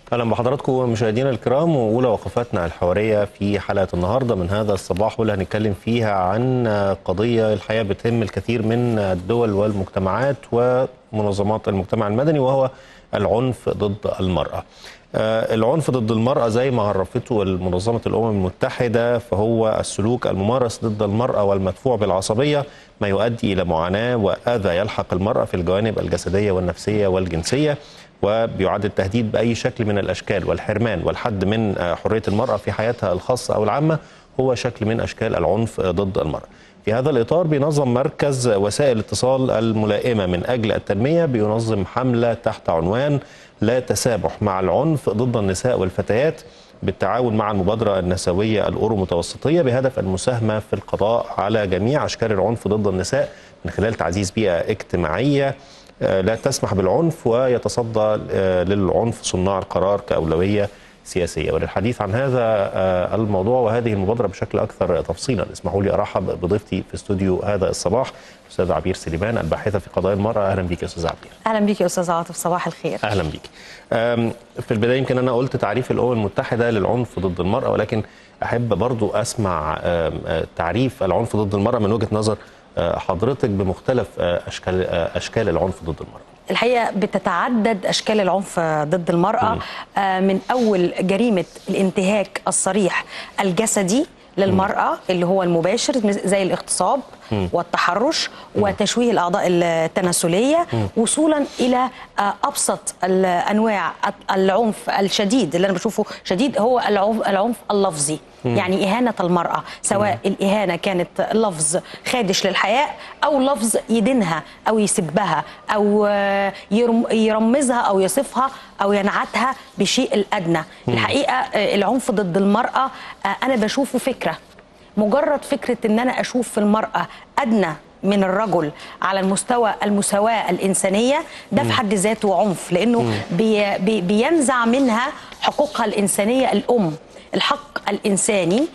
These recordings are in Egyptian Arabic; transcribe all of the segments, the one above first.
اهلا بحضراتكم مشاهدينا الكرام واولى وقفاتنا الحواريه في حلقه النهارده من هذا الصباح واللي هنتكلم فيها عن قضيه الحقيقه بتهم الكثير من الدول والمجتمعات ومنظمات المجتمع المدني وهو العنف ضد المراه. العنف ضد المرأة زي ما عرفته منظمة الأمم المتحدة فهو السلوك الممارس ضد المرأة والمدفوع بالعصبية ما يؤدي إلى معاناة وأذى يلحق المرأة في الجوانب الجسدية والنفسية والجنسية وبيعد التهديد بأي شكل من الأشكال والحرمان والحد من حرية المرأة في حياتها الخاصة أو العامة هو شكل من أشكال العنف ضد المرأة في هذا الإطار بينظم مركز وسائل الاتصال الملائمة من أجل التنمية بينظم حملة تحت عنوان لا تسامح مع العنف ضد النساء والفتيات بالتعاون مع المبادرة النسوية الأورو متوسطية بهدف المساهمة في القضاء على جميع أشكال العنف ضد النساء من خلال تعزيز بيئة اجتماعية لا تسمح بالعنف ويتصدى للعنف صناع القرار كأولوية سياسية وللحديث عن هذا الموضوع وهذه المبادرة بشكل أكثر تفصيلا اسمحوا لي أرحب بضيفتي في استوديو هذا الصباح أستاذ عبير سليمان الباحثة في قضايا المرأة أهلا بك يا أستاذ عبير أهلا بك يا أستاذ عاطف صباح الخير أهلا بك في البداية يمكن أنا قلت تعريف الأمم المتحدة للعنف ضد المرأة ولكن أحب برضو أسمع تعريف العنف ضد المرأة من وجهة نظر حضرتك بمختلف أشكال, أشكال العنف ضد المرأة الحقيقه بتتعدد اشكال العنف ضد المراه من اول جريمه الانتهاك الصريح الجسدي للمرأة اللي هو المباشر زي الاغتصاب والتحرش وتشويه الأعضاء التناسلية وصولا إلى أبسط الأنواع العنف الشديد اللي أنا بشوفه شديد هو العنف اللفظي يعني إهانة المرأة سواء الإهانة كانت لفظ خادش للحياء أو لفظ يدينها أو يسبها أو يرمزها أو يصفها أو ينعتها بشيء الأدنى الحقيقة العنف ضد المرأة أنا بشوفه فكرة مجرد فكرة أن أنا أشوف في المرأة أدنى من الرجل على المستوى المساواة الإنسانية ده في حد ذاته عنف لأنه بي بي بينزع منها حقوقها الإنسانية الأم الحق الإنساني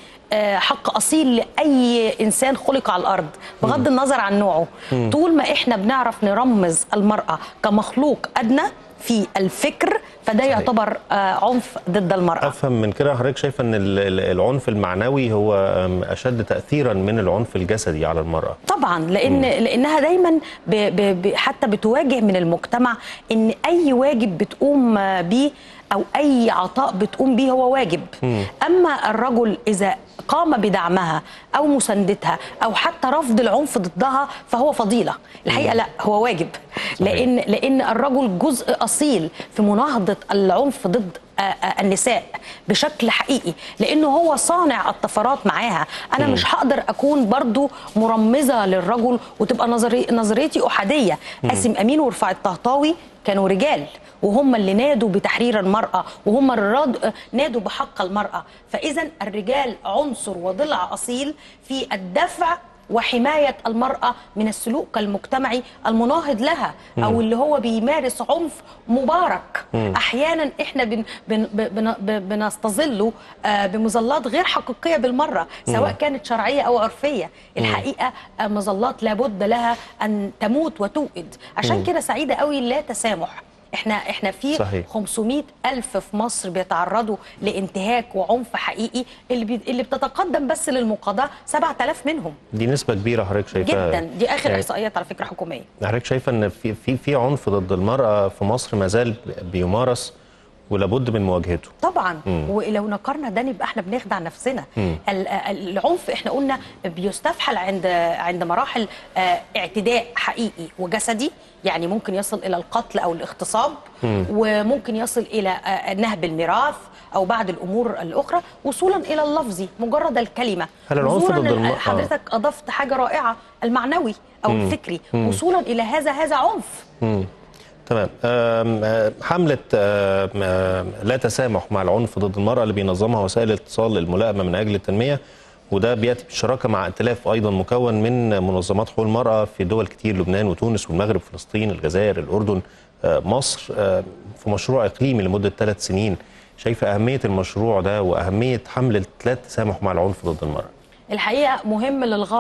حق أصيل لأي إنسان خلق على الأرض بغض النظر عن نوعه طول ما إحنا بنعرف نرمز المرأة كمخلوق أدنى في الفكر فده صحيح. يعتبر عنف ضد المرأة أفهم من كده حضرتك شايفة أن العنف المعنوي هو أشد تأثيرا من العنف الجسدي على المرأة طبعا لأن م. لأنها دايما ب ب ب حتى بتواجه من المجتمع أن أي واجب بتقوم بيه أو أي عطاء بتقوم به هو واجب م. أما الرجل إذا قام بدعمها أو مساندتها أو حتى رفض العنف ضدها فهو فضيلة الحقيقة م. لا هو واجب صحيح. لأن لأن الرجل جزء أصيل في مناهضة العنف ضد النساء بشكل حقيقي لانه هو صانع الطفرات معاها انا م. مش هقدر اكون برضو مرمزه للرجل وتبقى نظري نظريتي احاديه قاسم امين ورفاعي الطهطاوي كانوا رجال وهم اللي نادوا بتحرير المرأة وهم اللي نادوا بحق المرأة فإذا الرجال عنصر وضلع أصيل في الدفع وحماية المرأة من السلوك المجتمعي المناهض لها أو اللي هو بيمارس عنف مبارك أحيانا إحنا بن بن بن بنستظله بمظلات غير حقيقية بالمرة سواء كانت شرعية أو عرفية الحقيقة مظلات لابد لها أن تموت وتوئد عشان كده سعيدة قوي لا تسامح احنا احنا في صحيح. 500 الف في مصر بيتعرضوا لانتهاك وعنف حقيقي اللي بي اللي بتتقدم بس للمقاضاه 7000 منهم دي نسبه كبيره حضرتك شايفاها جدا دي اخر يعني احصائيات على فكره حكوميه حضرتك شايفه ان في في في عنف ضد المراه في مصر ما زال بيمارس ولابد من مواجهته طبعا مم. ولو نكرنا ده نبقى احنا بنخدع نفسنا مم. العنف احنا قلنا بيستفحل عند عند مراحل اعتداء حقيقي وجسدي يعني ممكن يصل الى القتل او الاغتصاب مم. وممكن يصل الى نهب الميراث او بعض الامور الاخرى وصولا الى اللفظي مجرد الكلمه هل العنف ضد المرأة حضرتك اضفت حاجه رائعه المعنوي او مم. الفكري مم. وصولا الى هذا هذا عنف مم. تمام حملة لا تسامح مع العنف ضد المرأة اللي بينظمها وسائل الاتصال الملائمة من أجل التنمية وده بياتي بالشراكه مع ائتلاف ايضا مكون من منظمات حقوق المراه في دول كتير لبنان وتونس والمغرب فلسطين الجزائر الاردن مصر في مشروع اقليمي لمده ثلاث سنين شايفه اهميه المشروع ده واهميه حمله لا تسامح مع العنف ضد المراه الحقيقه مهم للغايه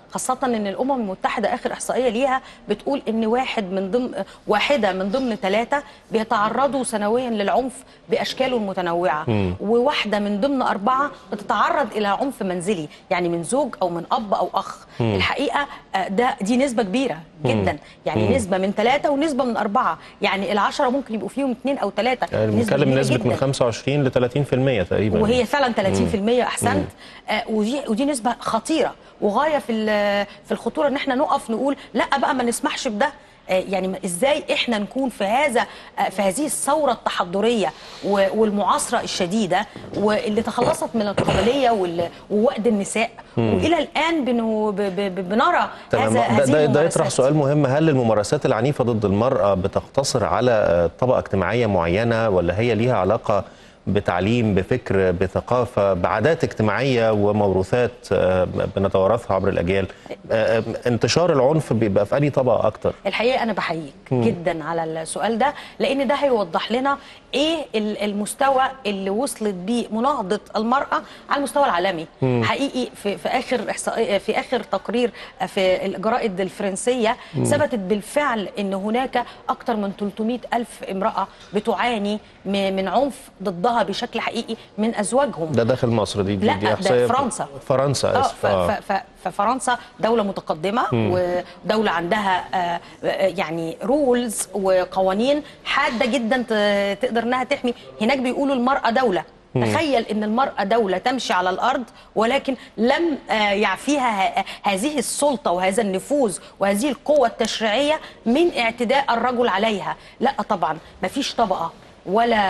خاصه ان الامم المتحده اخر احصائيه ليها بتقول ان واحد من ضمن واحده من ضمن ثلاثه بيتعرضوا سنويا للعنف باشكاله المتنوعه وواحده من ضمن اربعه بتتعرض الى عنف منزلي يعني من زوج او من اب او اخ الحقيقه آه، ده دي نسبه كبيره جدا يعني نسبه من ثلاثه ونسبه من اربعه يعني العشره ممكن يبقوا فيهم اثنين او ثلاثه يعني بنتكلم كبيرة نسبه من جداً. 25 ل 30% تقريبا وهي فعلا 30% احسنت آه ودي ودي نسبه خطيره وغايه في ال- في الخطوره ان احنا نقف نقول لا بقى ما نسمحش بده آه، يعني ما- ازاي احنا نكون في هذا آه، في هذه الثوره التحضريه و- والمعاصره الشديده واللي تخلصت من القبليه وال- ووأد النساء والى الان بنو- ب- ب- ب- بنرى تمام هذا ده, هذه ده, ده يطرح الممارسات. سؤال مهم هل الممارسات العنيفة ضد المرأة بتقتصر على آه، طبقة اجتماعية معينة ولا هي ليها علاقة بتعليم بفكر بثقافة بعادات اجتماعية وموروثات آه، بنتوارثها عبر الأجيال آه، آه، انتشار العنف بيبقى في أي طبقة أكتر الحقيقه انا بحييك جدا على السؤال ده لان ده هيوضح لنا ايه ال- المستوى اللي وصلت بيه مناهضه المراه على المستوى العالمي حقيقي في, في اخر احصائيه في اخر تقرير في الجرائد الفرنسيه ثبتت بالفعل ان هناك اكثر من 300 الف امراه بتعاني م- من عنف ضدها بشكل حقيقي من ازواجهم ده داخل مصر دي دي, لا، دي ده إحصائية فرنسا. فرنسا اه آسف ف- ف- ف- ففرنسا دولة متقدمة ودولة عندها آه، آه، يعني رولز وقوانين حادة جدا ت- تقدر انها تحمي هناك بيقولوا المرأة دولة تخيل ان المرأة دولة تمشي على الارض ولكن لم آه، يعفيها ه- هذه السلطة وهذا النفوذ وهذه القوة التشريعية من اعتداء الرجل عليها لا طبعا مفيش طبقة ولا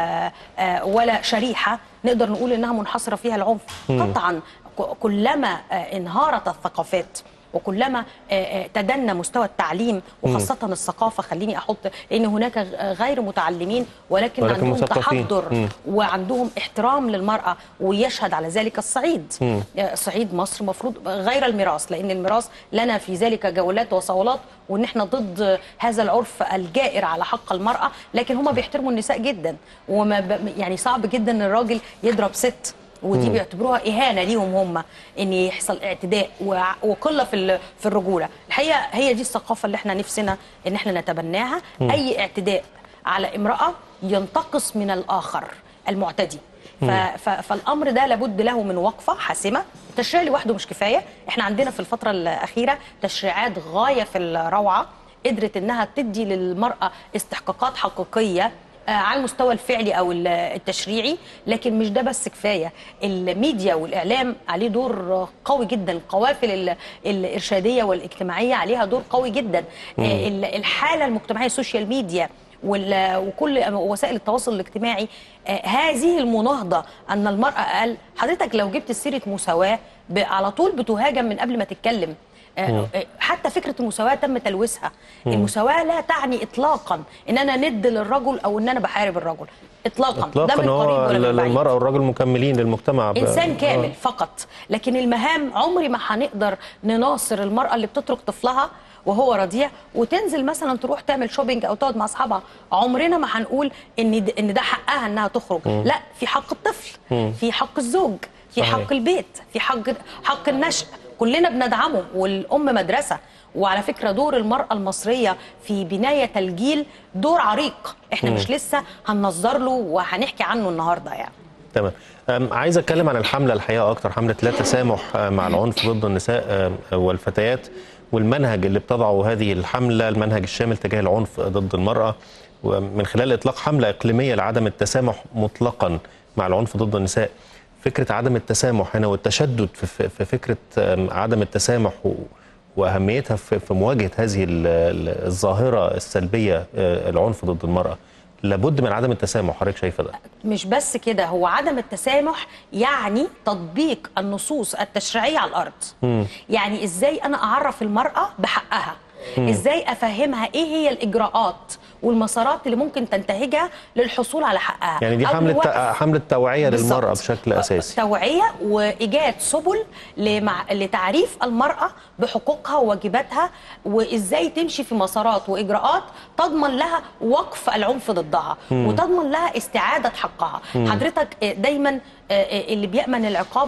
آه، ولا شريحه نقدر نقول انها منحصره فيها العنف قطعا ك- كلما آه، انهارت الثقافات وكلما آه، آه، تدنى مستوى التعليم وخاصة الثقافة خليني أحط لأن هناك غ- غير متعلمين ولكن, ولكن عندهم مثقفين. تحضر مم. وعندهم احترام للمرأة ويشهد على ذلك الصعيد آه، صعيد مصر مفروض غير الميراث لأن الميراث لنا في ذلك جولات وصولات وان احنا ضد هذا العرف الجائر على حق المرأة لكن هم بيحترموا النساء جدا وما ب... يعني صعب جدا ان الراجل يضرب ست ودي بيعتبروها اهانه ليهم هم ان يحصل اعتداء وع- وقله في ال- في الرجوله الحقيقه هي دي الثقافه اللي احنا نفسنا ان احنا نتبناها اي اعتداء على امراه ينتقص من الاخر المعتدي ف... ف... فالامر ده لابد له من وقفه حاسمه التشريع لوحده مش كفايه احنا عندنا في الفتره الاخيره تشريعات غايه في الروعه قدرت انها تدي للمراه استحقاقات حقيقيه آه، على المستوى الفعلي او ال- التشريعي لكن مش ده بس كفايه الميديا والاعلام عليه دور قوي جدا القوافل ال- الارشاديه والاجتماعيه عليها دور قوي جدا آه، ال- الحاله المجتمعيه السوشيال ميديا وال- وكل وسائل التواصل الاجتماعي آه، هذه المناهضه ان المراه اقل حضرتك لو جبت سيره مساواه ب- على طول بتهاجم من قبل ما تتكلم آه، آه، حتى فكره المساواه تم تلويثها المساواه لا تعني اطلاقا ان انا ند للرجل او ان انا بحارب الرجل اطلاقا, ده إطلاقا من قريب هو ولا من بعيد المرأة والرجل مكملين للمجتمع ب- انسان كامل آه. فقط لكن المهام عمري ما هنقدر نناصر المراه اللي بتترك طفلها وهو رضيع وتنزل مثلا تروح تعمل شوبينج او تقعد مع اصحابها عمرنا ما هنقول ان د- ان ده حقها انها تخرج لا في حق الطفل في حق الزوج في صحيح. حق البيت في حق حق النشء كلنا بندعمه والام مدرسه وعلى فكره دور المراه المصريه في بنايه الجيل دور عريق احنا مش لسه هننظر له وهنحكي عنه النهارده يعني تمام أم، عايز اتكلم عن الحمله الحقيقه اكتر حمله لا تسامح آه، مع العنف ضد النساء آه، والفتيات والمنهج اللي بتضعه هذه الحمله المنهج الشامل تجاه العنف ضد المراه ومن خلال اطلاق حمله اقليميه لعدم التسامح مطلقا مع العنف ضد النساء فكره عدم التسامح هنا والتشدد في- في في فكره آم، عدم التسامح و- واهميتها في في مواجهه هذه ال- ال- الظاهره السلبيه آه، العنف ضد المراه لابد من عدم التسامح حضرتك شايفه ده مش بس كده هو عدم التسامح يعني تطبيق النصوص التشريعيه على الارض يعني ازاي انا اعرف المراه بحقها ازاي افهمها ايه هي الاجراءات والمسارات اللي ممكن تنتهجها للحصول على حقها يعني دي أو حمله الوقف. حمله توعيه بالظبط. للمراه بشكل اساسي توعية وإيجاد سبل لمع... لتعريف المرأة بحقوقها وواجباتها وإزاي تمشي في مسارات وإجراءات تضمن لها وقف العنف ضدها وتضمن لها استعادة حقها حضرتك آه، دايما آه، آه، اللي بيأمن العقاب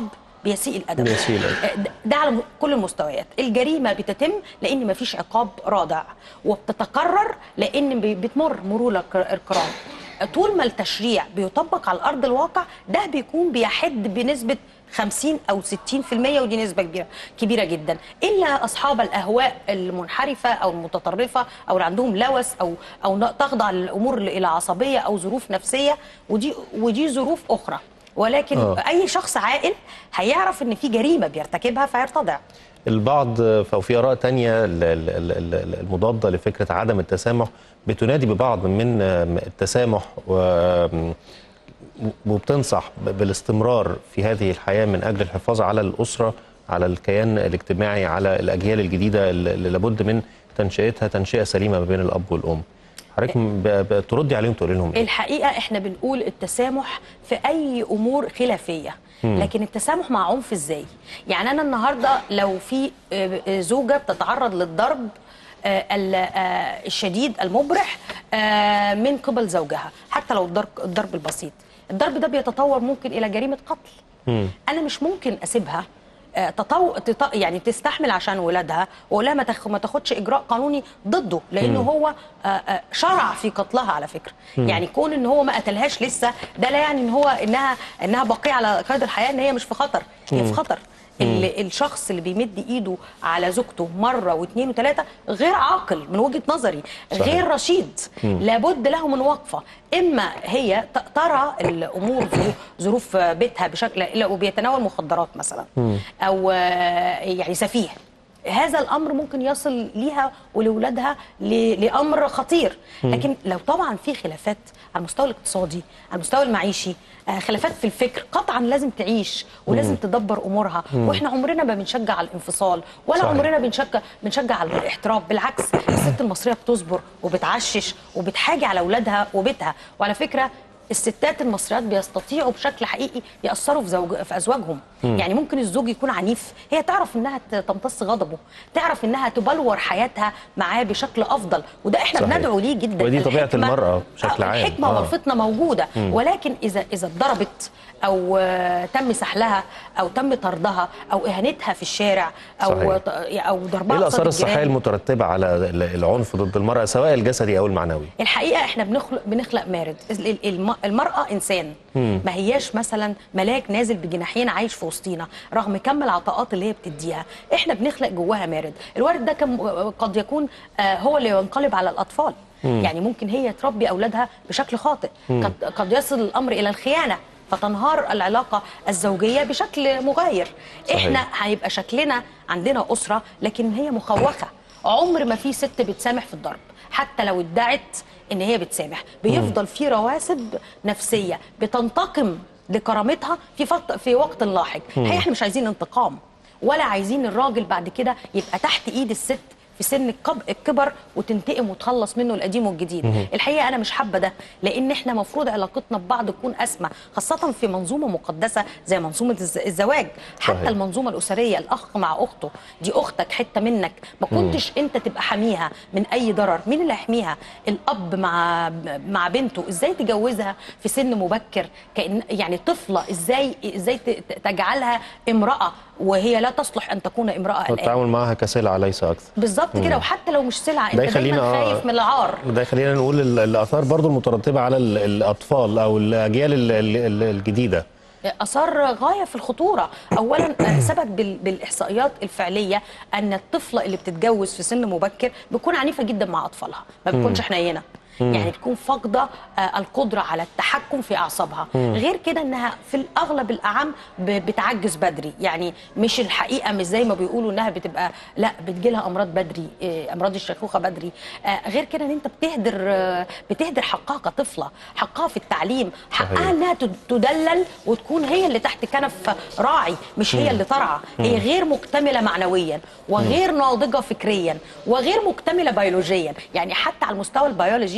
بيسيء الادب بيسيء الأدب. ده- ده على م- كل المستويات الجريمه بتتم لان مفيش عقاب رادع وبتتكرر لان بي- بتمر مرور الك- الكرام طول ما التشريع بيطبق على ارض الواقع ده بيكون بيحد بنسبه 50 او 60% ودي نسبه كبيره كبيره جدا الا اصحاب الاهواء المنحرفه او المتطرفه او اللي عندهم لوث او او ن- تخضع الامور الى عصبيه او ظروف نفسيه ودي ودي ظروف اخرى ولكن آه. اي شخص عاقل هيعرف ان في جريمه بيرتكبها فيرتضع البعض او في اراء تانية ال- ال- ال- ال- المضاده لفكره عدم التسامح بتنادي ببعض من التسامح و- وبتنصح ب- بالاستمرار في هذه الحياه من اجل الحفاظ على الاسره على الكيان الاجتماعي على الاجيال الجديده اللي لابد من تنشئتها تنشئه سليمه ما بين الاب والام حضرتك ب- ب- تردي عليهم تقولي لهم ايه؟ الحقيقه احنا بنقول التسامح في اي امور خلافيه لكن التسامح مع عنف ازاي يعني انا النهارده لو في آه، آه، زوجه بتتعرض للضرب آه، ال- آه، الشديد المبرح آه، من قبل زوجها حتى لو الضرب الضرب البسيط الضرب ده بيتطور ممكن الى جريمه قتل مم. انا مش ممكن اسيبها آه، تطو... تط... يعني تستحمل عشان ولادها واقول لها ما, تاخ... ما تاخدش اجراء قانوني ضده لانه هو آه، آه، شرع في قتلها على فكره يعني كون ان هو ما قتلهاش لسه ده لا يعني ان هو انها انها باقيه على قيد الحياه ان هي مش في خطر هي في خطر اللي الشخص اللي بيمد ايده على زوجته مره واثنين وثلاثه غير عاقل من وجهه نظري صحيح. غير رشيد لابد له من وقفه اما هي ت- ترى الامور ظروف- ظروف بيتها بشكل لا وبيتناول مخدرات مثلا او آه، يعني سفيه هذا الامر ممكن يصل ليها ولولادها ل- لامر خطير لكن لو طبعا في خلافات على المستوى الاقتصادي على المستوى المعيشي آه، خلافات في الفكر قطعا لازم تعيش ولازم تدبر امورها واحنا عمرنا ما بنشجع على الانفصال ولا صحيح. عمرنا بنشجع بنشجع على الاحترام بالعكس الست المصريه بتصبر وبتعشش وبتحاجي على اولادها وبيتها وعلى فكره الستات المصريات بيستطيعوا بشكل حقيقي ياثروا في زوج في ازواجهم يعني ممكن الزوج يكون عنيف هي تعرف انها ت- تمتص غضبه تعرف انها تبلور حياتها معاه بشكل افضل وده احنا صحيح. بندعو ليه جدا ودي طبيعة الحكمة- المرأة بشكل آه، عام. الحكمه آه. والفطنه موجوده ولكن اذا اذا اتضربت او آه، تم سحلها او تم طردها او اهانتها في الشارع او صحيح. ط- او ضربها ايه الاثار قصاد الصحيه الجيران. المترتبه على ال- العنف ضد المراه سواء الجسدي او المعنوي؟ الحقيقه احنا بنخلق بنخلق مارد ال- الم- المراه انسان ما هياش مثلا ملاك نازل بجناحين عايش في وسطينا رغم كم العطاءات اللي هي بتديها احنا بنخلق جواها مارد الوارد ده كم قد يكون آه، هو اللي ينقلب على الاطفال يعني ممكن هي تربي اولادها بشكل خاطئ قد, قد يصل الامر الى الخيانه فتنهار العلاقة الزوجية بشكل مغاير صحيح. احنا هيبقى شكلنا عندنا أسرة لكن هي مخوخة عمر ما في ست بتسامح في الضرب حتى لو ادعت ان هي بتسامح بيفضل في رواسب نفسيه بتنتقم لكرامتها في فط... في وقت لاحق هي احنا مش عايزين انتقام ولا عايزين الراجل بعد كده يبقى تحت ايد الست في سن الكب- الكبر وتنتقم وتخلص منه القديم والجديد الحقيقه انا مش حابه ده لان احنا مفروض علاقتنا ببعض تكون اسمى خاصه في منظومه مقدسه زي منظومه الز- الزواج حتى صحيح. المنظومه الاسريه الاخ مع اخته دي اختك حته منك ما كنتش انت تبقى حاميها من اي ضرر مين اللي يحميها الاب مع مع بنته ازاي تجوزها في سن مبكر كأن يعني طفله ازاي ازاي ت- ت- تجعلها امراه وهي لا تصلح ان تكون امراه الان والتعامل معها كسلعه ليس اكثر بالظبط كده وحتى لو مش سلعه انت ده يخلينا دايما آه، خايف من العار ده يخلينا نقول ال- الاثار برضو المترتبه على ال- الاطفال او الاجيال ال- ال- ال- الجديده اثار غايه في الخطوره اولا آه، ثبت بال- بالاحصائيات الفعليه ان الطفله اللي بتتجوز في سن مبكر بتكون عنيفه جدا مع اطفالها ما بتكونش حنينه يعني تكون فاقده آه، القدره على التحكم في اعصابها غير كده انها في الاغلب الاعم ب- بتعجز بدري يعني مش الحقيقه مش زي ما بيقولوا انها بتبقى لا بتجيلها امراض بدري آه، امراض الشيخوخه بدري آه، غير كده ان انت بتهدر آه، بتهدر حقها كطفله حقها في التعليم حقها صحيح. انها تد- تدلل وتكون هي اللي تحت كنف راعي مش هي اللي ترعى هي غير مكتمله معنويا وغير ناضجه فكريا وغير مكتمله بيولوجيا يعني حتى على المستوى البيولوجي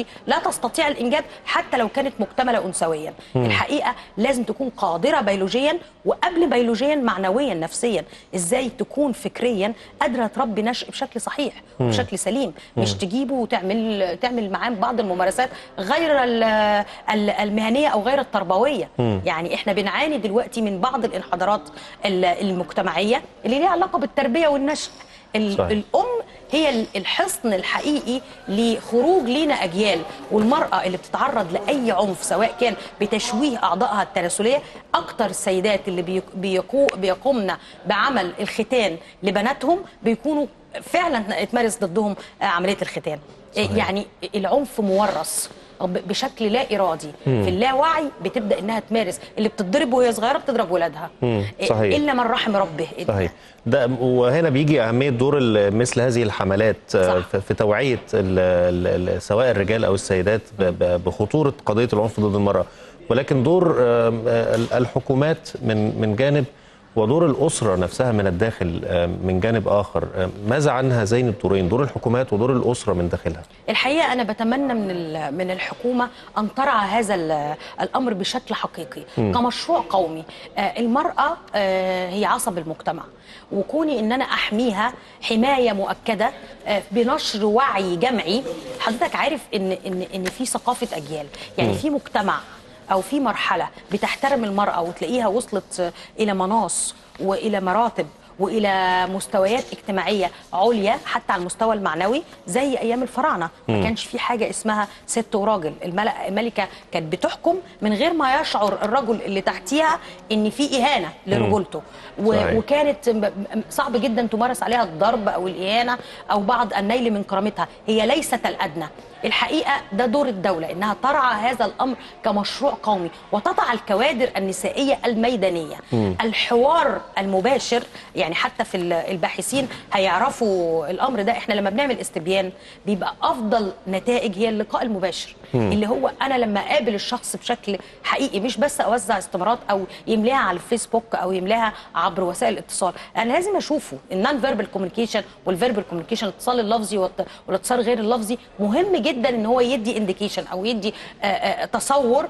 لا تستطيع الانجاب حتى لو كانت مكتمله انثويا الحقيقه لازم تكون قادره بيولوجيا وقبل بيولوجيا معنويا نفسيا ازاي تكون فكريا قادره تربي نشء بشكل صحيح وبشكل سليم مش تجيبه وتعمل تعمل معاه بعض الممارسات غير ال- ال- المهنيه او غير التربويه يعني احنا بنعاني دلوقتي من بعض الانحدارات ال- المجتمعيه اللي ليها علاقه بالتربيه والنشء ال- صحيح. الام هي ال- الحصن الحقيقي لخروج لينا اجيال والمراه اللي بتتعرض لاي عنف سواء كان بتشويه اعضائها التناسليه اكتر السيدات اللي بيق- بيقو بيقومن بعمل الختان لبناتهم بيكونوا فعلا اتمارس ضدهم آه، عمليه الختان صحيح. يعني العنف مورث ب- بشكل لا ارادي في اللاوعي بتبدا انها تمارس اللي بتضرب وهي صغيره بتضرب ولادها مم، صحيح. الا من رحم ربه صحيح ده وهنا بيجي اهميه دور ال- مثل هذه الحملات آه، صح. في في توعيه ال ال ال سواء الرجال او السيدات ب- ب- بخطوره قضيه العنف ضد المراه ولكن دور آم، آه، ال- الحكومات من من جانب ودور الاسره نفسها من الداخل آم، من جانب اخر آم، ماذا عن هذين الدورين دور الحكومات ودور الاسره من داخلها الحقيقه انا بتمنى من ال- من الحكومه ان ترعى هذا ال- الامر بشكل حقيقي كمشروع قومي آه، المراه آه، هي عصب المجتمع وكوني ان انا احميها حمايه مؤكده آه، بنشر وعي جمعي حضرتك عارف ان ان ان في ثقافه اجيال يعني في مجتمع او في مرحله بتحترم المراه وتلاقيها وصلت آه، الى مناص والى مراتب والى مستويات اجتماعيه عليا حتى على المستوى المعنوي زي ايام الفراعنه ما كانش في حاجه اسمها ست وراجل الملك الملكه كانت بتحكم من غير ما يشعر الرجل اللي تحتيها ان في اهانه لرجولته و- صحيح. وكانت م- م- صعب جدا تمارس عليها الضرب او الاهانه او بعض النيل من كرامتها هي ليست الادنى الحقيقه ده دور الدوله انها ترعى هذا الامر كمشروع قومي وتضع الكوادر النسائيه الميدانيه الحوار المباشر يعني حتى في ال- الباحثين هيعرفوا الامر ده احنا لما بنعمل استبيان بيبقى افضل نتائج هي اللقاء المباشر اللي هو انا لما اقابل الشخص بشكل حقيقي مش بس اوزع استمارات او يملاها على الفيسبوك او يملاها عبر وسائل الاتصال انا لازم اشوفه النون فيربال كوميونيكيشن والفيربال كوميونيكيشن الاتصال اللفظي والت- والاتصال غير اللفظي مهم جدا ان هو يدي انديكيشن او يدي آه، آه، تصور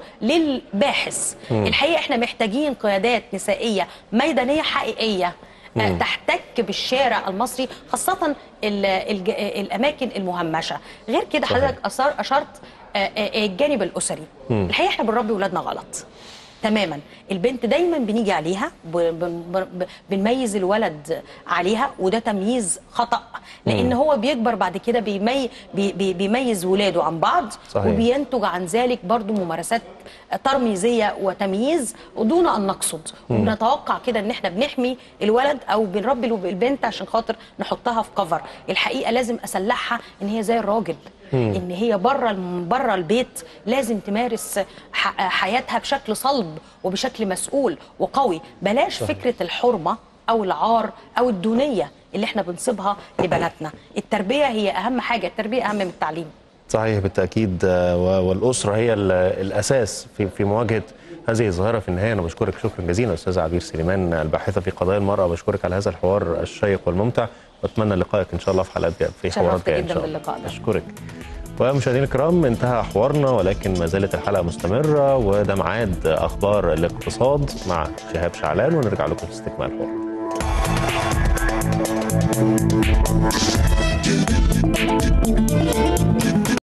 للباحث الحقيقه احنا محتاجين قيادات نسائيه ميدانيه حقيقيه آه، تحتك بالشارع المصري خاصة ال- الج- الأماكن المهمشة غير كده صحيح. حضرتك أثار أشرت آه، آه، الجانب الأسري الحقيقة احنا بنربي ولادنا غلط تماما البنت دايما بنيجي عليها ب- ب- ب- بنميز الولد عليها وده تمييز خطأ لأن هو بيكبر بعد كده بيمي بي- بي- بيميز ولاده عن بعض صحيح. وبينتج عن ذلك برضو ممارسات ترميزيه وتمييز دون ان نقصد وبنتوقع كده ان احنا بنحمي الولد او بنربي الو- البنت عشان خاطر نحطها في كفر الحقيقه لازم اسلحها ان هي زي الراجل ان هي بره الم- بره البيت لازم تمارس ح- حياتها بشكل صلب وبشكل مسؤول وقوي بلاش فكره الحرمه او العار او الدونيه اللي احنا بنصيبها لبناتنا التربيه هي اهم حاجه التربيه اهم من التعليم صحيح بالتاكيد آه، و- والاسره هي ال- الاساس في في مواجهه هذه الظاهره في النهايه انا بشكرك شكرا جزيلا استاذه عبير سليمان الباحثه في قضايا المراه بشكرك على هذا الحوار الشيق والممتع واتمنى لقائك ان شاء الله في حلقات جايه في حوارات شرفت جايه ان جداً شاء الله باللقاء ده. اشكرك ومشاهدينا الكرام انتهى حوارنا ولكن ما زالت الحلقه مستمره وده ميعاد اخبار الاقتصاد مع شهاب شعلان ونرجع لكم في استكمال الحوار